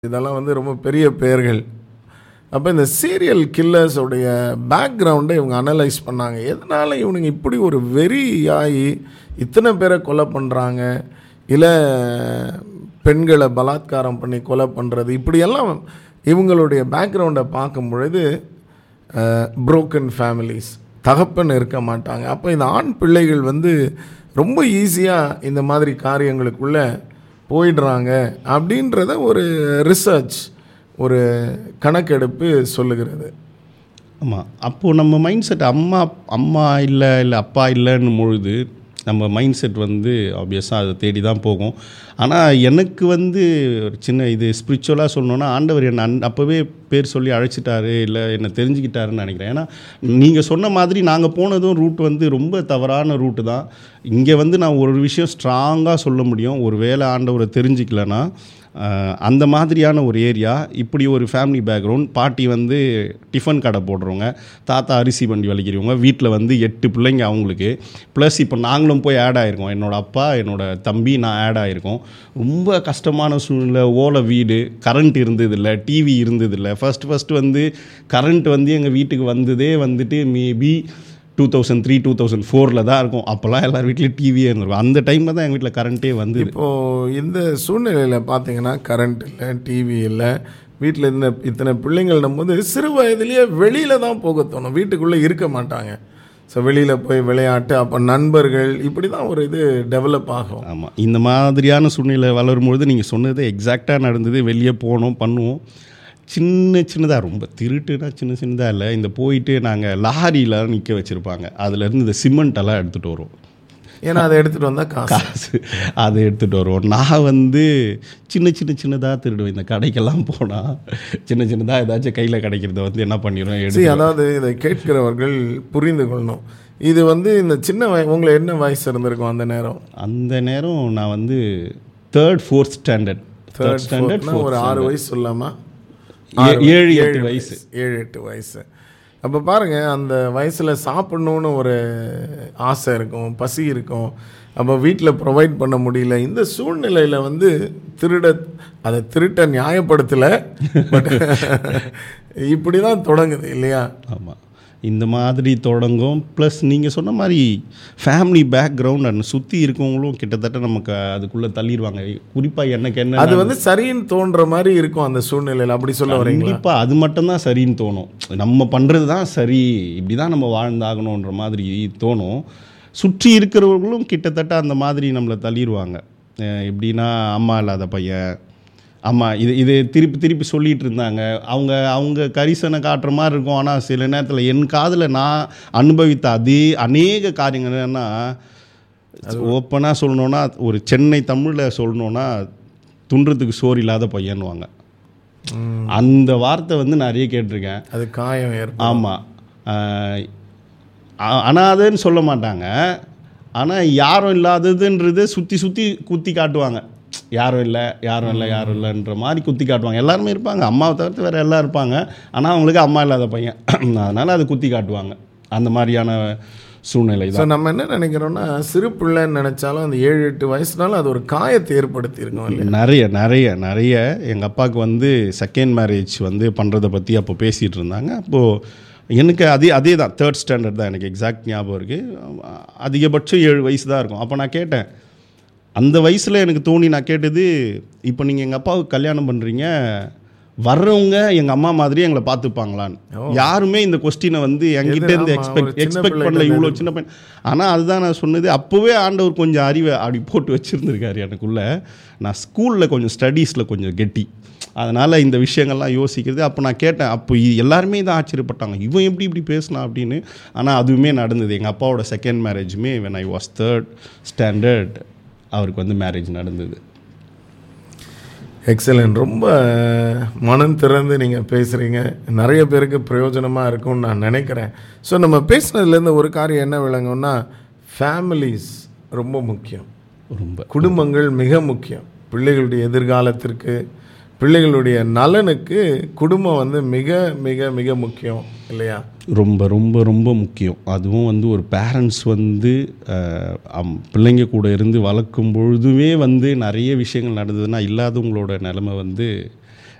இதெல்லாம் வந்து ரொம்ப பெரிய பெயர்கள் அப்போ இந்த சீரியல் கில்லர்ஸோடைய பேக்ரவுண்டை இவங்க அனலைஸ் பண்ணாங்க எதனால் இவனுங்க இப்படி ஒரு வெறி ஆகி இத்தனை பேரை கொலை பண்ணுறாங்க இல்லை பெண்களை பலாத்காரம் பண்ணி கொலை பண்ணுறது இப்படியெல்லாம் இவங்களுடைய பேக்ரவுண்டை பார்க்கும் பொழுது புரோக்கன் ஃபேமிலிஸ் தகப்பன் இருக்க மாட்டாங்க அப்போ இந்த ஆண் பிள்ளைகள் வந்து ரொம்ப ஈஸியாக இந்த மாதிரி காரியங்களுக்குள்ளே போயிடுறாங்க அப்படின்றத ஒரு ரிசர்ச் ஒரு கணக்கெடுப்பு சொல்லுகிறது ஆமாம் அப்போது நம்ம மைண்ட் செட் அம்மா அம்மா இல்லை இல்லை அப்பா இல்லைன்னு பொழுது நம்ம மைண்ட் செட் வந்து ஆப்வியஸாக அதை தேடி தான் போகும் ஆனால் எனக்கு வந்து ஒரு சின்ன இது ஸ்பிரிச்சுவலாக சொல்லணுன்னா ஆண்டவர் என்னை அன் அப்போவே பேர் சொல்லி அழைச்சிட்டாரு இல்லை என்னை தெரிஞ்சுக்கிட்டாருன்னு நினைக்கிறேன் ஏன்னா நீங்கள் சொன்ன மாதிரி நாங்கள் போனதும் ரூட் வந்து ரொம்ப தவறான ரூட்டு தான் இங்கே வந்து நான் ஒரு விஷயம் ஸ்ட்ராங்காக சொல்ல முடியும் ஒரு வேளை ஆண்டவரை தெரிஞ்சிக்கலன்னா ஆஹ் அந்த மாதிரியான ஒரு ஏரியா இப்படி ஒரு ஃபேமிலி பேக்ரவுண்ட் பாட்டி வந்து டிஃபன் கடை போடுறவங்க தாத்தா அரிசி வண்டி வலிக்கிறவங்க வீட்டில் வந்து எட்டு பிள்ளைங்க அவங்களுக்கு ப்ளஸ் இப்போ நாங்களும் போய் ஆட் ஆகிருக்கோம் என்னோட அப்பா என்னோட தம்பி நான் ஆட் ஆகிருக்கோம் ரொம்ப கஷ்டமான சூழ்நிலை ஓலை வீடு கரண்ட் இருந்ததில்லை டிவி இருந்ததில்லை ஃபஸ்ட் ஃபஸ்ட்டு வந்து கரண்ட் வந்து எங்கள் வீட்டுக்கு வந்ததே வந்துட்டு maybe two thousand three two thousand ஃபோரில் தான் இருக்கும் அப்போல்லாம் எல்லார் வீட்லேயும் டிவியே இருந்திருக்கும் அந்த டைமில் தான் எங்கள் வீட்டில் கரண்ட்டே வந்தது இப்போது இந்த சூழ்நிலையில் பார்த்தீங்கன்னா கரண்ட் இல்லை டிவி இல்லை வீட்டில் இருந்த இத்தனை பிள்ளைங்கள்னும் போது சிறு வயதிலேயே வெளியில் தான் போக தோணும் வீட்டுக்குள்ளே இருக்க மாட்டாங்க ஸோ வெளியில் போய் விளையாட்டு அப்போ நண்பர்கள் இப்படி தான் ஒரு இது டெவலப் ஆகும் ஆமாம் இந்த மாதிரியான சூழ்நிலை வளரும்பொழுது நீங்கள் சொன்னது எக்ஸாக்டாக நடந்தது வெளியே போனோம் பண்ணுவோம் சின்ன சின்னதாக ரொம்ப திருட்டுனா சின்ன சின்னதாக இல்லை இந்த போயிட்டு நாங்கள் லாரியில் நிற்க வச்சுருப்பாங்க அதுலேருந்து இந்த சிமெண்ட் எல்லாம் எடுத்துகிட்டு வருவோம் ஏன்னா அதை எடுத்துகிட்டு வந்தால் காசு காசு அதை எடுத்துகிட்டு வருவோம் நான் வந்து சின்ன சின்ன சின்னதாக திருடுவேன் இந்த கடைக்கெல்லாம் போனால் சின்ன சின்னதாக ஏதாச்சும் கையில் கிடைக்கிறத வந்து என்ன பண்ணிடுவேன் சரி எடுத்து அதாவது இதை கேட்கிறவர்கள் புரிந்து கொள்ளணும் இது வந்து இந்த சின்ன வய உங்களை என்ன வயசு இருந்திருக்கும் அந்த நேரம் அந்த நேரம் நான் வந்து third fourth standard third standard fourthனா ஒரு ஆறு வயசு சொல்லாமா ஏழு எட்டு வயசு ஏழு எட்டு வயசு அப்போ பாருங்க அந்த வயசில் சாப்பிட்ணுன்னு ஒரு ஆசை இருக்கும் பசி இருக்கும் அப்போ வீட்டில் ப்ரொவைட் பண்ண முடியல இந்த சூழ்நிலையில் வந்து திருட அதை திருட்ட நியாயப்படுத்தலை பட் இப்படி தான் தொடங்குது இல்லையா ஆமாம் இந்த மாதிரி தொடங்கும் ப்ளஸ் நீங்கள் சொன்ன மாதிரி ஃபேமிலி பேக்ரவுண்ட் அண்ட் சுற்றி இருக்கவங்களும் கிட்டத்தட்ட நமக்கு அதுக்குள்ளே தள்ளிடுவாங்க குறிப்பாக எனக்கு என்ன அது வந்து சரின்னு தோன்ற மாதிரி இருக்கும் அந்த சூழ்நிலையில் அப்படி சொல்ல வரீங்களா கண்டிப்பாக அது மட்டும்தான் சரின்னு தோணும் நம்ம பண்ணுறது தான் சரி இப்படி தான் நம்ம வாழ்ந்தாகணுன்ற மாதிரி தோணும் சுற்றி இருக்கிறவர்களும் கிட்டத்தட்ட அந்த மாதிரி நம்மளை தள்ளிடுவாங்க அஹ் எப்படின்னா அம்மா இல்லாத பையன் அம்மா இது இது திருப்பி திருப்பி சொல்லிட்டு இருந்தாங்க அவங்க அவங்க கரிசனை காட்டுற மாதிரி இருக்கும் ஆனால் சில நேரத்தில் என் காதில் நான் அனுபவித்த அதே அநேக காரியங்கள் என்னென்னா ஓப்பனாக சொல்லணுன்னா ஒரு சென்னை தமிழில் சொல்லணுன்னா துன்றதுக்கு சோறு இல்லாத பையன்னுவாங்க அந்த வார்த்தை வந்து நிறைய கேட்டிருக்கேன் அது காயம் ஏற்படும் ஆமாம் அனாதைன்னு சொல்ல மாட்டாங்க ஆனால் யாரும் இல்லாததுன்றது சுற்றி சுற்றி குத்தி காட்டுவாங்க யாரும் இல்லை யாரும் இல்லை யாரும் இல்லைன்ற மாதிரி குத்தி காட்டுவாங்க எல்லாருமே இருப்பாங்க அம்மாவை தவிர்த்து வேறு எல்லாம் இருப்பாங்க ஆனால் அவங்களுக்கு அம்மா இல்லாத பையன் அதனால் அது குத்தி காட்டுவாங்க அந்த மாதிரியான சூழ்நிலை ஸோ தான் நம்ம என்ன நினைக்கிறோம்னா சிறு பிள்ளைன்னு நினைச்சாலும் அந்த ஏழு எட்டு வயசுனாலும் அது ஒரு காயத்தை ஏற்படுத்தி இருக்கும் இல்லையா நிறைய நிறைய நிறைய எங்கள் அப்பாவுக்கு வந்து செகண்ட் மேரேஜ் வந்து பண்ணுறதை பற்றி அப்போ பேசிகிட்டு இருந்தாங்க அப்போது எனக்கு அதே அதே தான் தேர்ட் ஸ்டாண்டர்ட் தான் எனக்கு எக்ஸாக்ட் ஞாபகம் இருக்குது அதிகபட்சம் ஏழு வயசு தான் இருக்கும் அப்போ நான் கேட்டேன் அந்த வயசில் எனக்கு தோணி நான் கேட்டது இப்போ நீங்கள் எங்கள் அப்பாவுக்கு கல்யாணம் பண்ணுறீங்க வர்றவங்க எங்கள் அம்மா மாதிரி எங்களை பார்த்துப்பாங்களான்னு யாருமே இந்த கொஸ்டினை வந்து என்கிட்ட இருந்து ஆமா, ஒரு எக்ஸ்பெக்ட் சின்ன எக்ஸ்பெக்ட் பிள்ளைகிட்ட பண்ணல இருந்து இவ்வளோ சின்ன பையன் ஆனால் அதுதான் நான் சொன்னது அப்போவே ஆண்டவர் கொஞ்சம் அறிவை அப்படி போட்டு வச்சுருந்துருக்காரு எனக்குள்ள நான் ஸ்கூலில் கொஞ்சம் ஸ்டடீஸில் கொஞ்சம் கெட்டி அதனால் இந்த விஷயங்கள்லாம் யோசிக்கிறது அப்போ நான் கேட்டேன் அப்போ இ- எல்லாருமே தான் ஆச்சரியப்பட்டாங்க இவன் எப்படி இப்படி பேசினான் அப்படின்னு ஆனால் அதுவுமே நடந்தது எங்கள் அப்பாவோட செகண்ட் மேரேஜுமே when I was third standard அவருக்கு வந்து மேரேஜ் நடந்தது எக்ஸலன்ட் ரொம்ப மனம் திறந்து நீங்கள் பேசுகிறீங்க நிறைய பேருக்கு பிரயோஜனமாக இருக்கும்னு நான் நினைக்கிறேன் ஸோ நம்ம பேசுனதுலேருந்து ஒரு காரியம் என்ன விளங்கும்னா ஃபேமிலிஸ் ரொம்ப முக்கியம் ரொம்ப குடும்பங்கள் மிக முக்கியம் பிள்ளைகளுடைய எதிர்காலத்திற்கு பிள்ளைகளுடைய நலனுக்கு குடும்பம் வந்து மிக மிக மிக முக்கியம் இல்லையா ரொம்ப ரொம்ப ரொம்ப முக்கியம் அதுவும் வந்து ஒரு பேரண்ட்ஸ் வந்து அஹ், அம்- பிள்ளைங்க கூட இருந்து வளர்க்கும் பொழுதுமே வந்து நிறைய விஷயங்கள் நடந்ததுன்னா இல்லாதவங்களோட நிலைமை வந்து